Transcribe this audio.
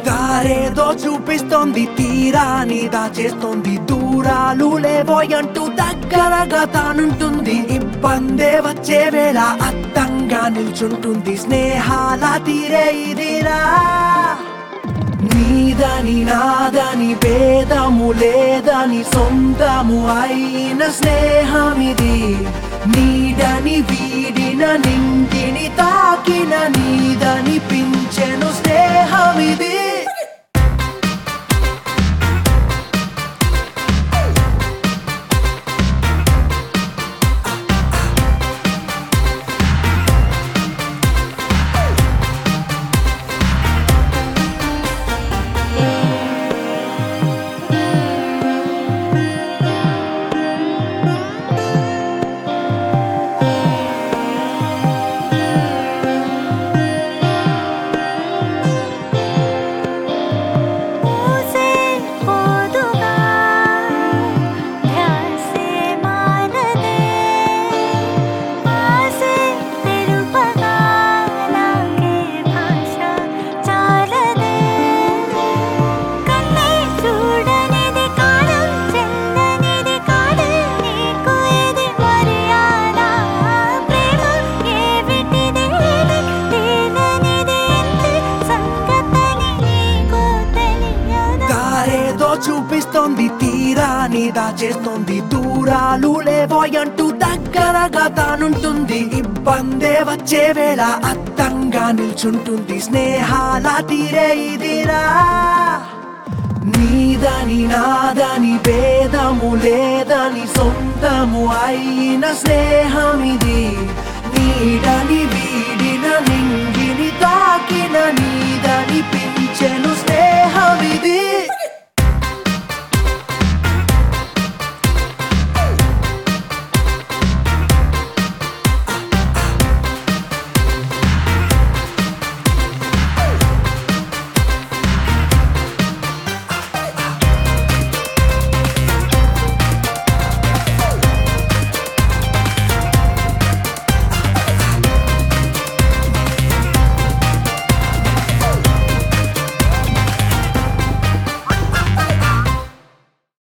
దారేదో చూపిస్తోంది తీరాని దాచేస్తోంది దూరాలు లేవోయంటూ దగ్గరగా తానుంటుంది ఇబ్బందే వచ్చే వేళ అత్తంగా నిల్చుంటుంది స్నేహాల తీరే ఇదిరా నీదని నాదని భేదము లేదని సొంతము అయిన స్నేహమిది నీడని వీడిన నింగిని తాకిన నీదని పించెను స్నేహమిది ఊసే పోదుగా ధ్యాసే మానదే ఆసే తెలుపగా నాకే భాష చాలదే కన్నే చూడనిది కాలం చెందనిది కాదు నీకు ఇది మర్యాద ప్రేమ ఏమిటిది తీరనిది ఎంత సంగతని నీకు తెలియదా దారేదో చూపిస్తోంది తీరాని దాచేస్తోంది దూరాలు లేవోయంటూ దగ్గరగా తానుంటుంది ఇబ్బందే వచ్చే వేళ అత్తంగా నిల్చుంటుంది స్నేహాల తీరే ఇదిరా నీదని నాదని భేదము లేదని సొంతము అయిన స్నేహమిది నీడని వీడిన నింగిని తాకిన నీదని పి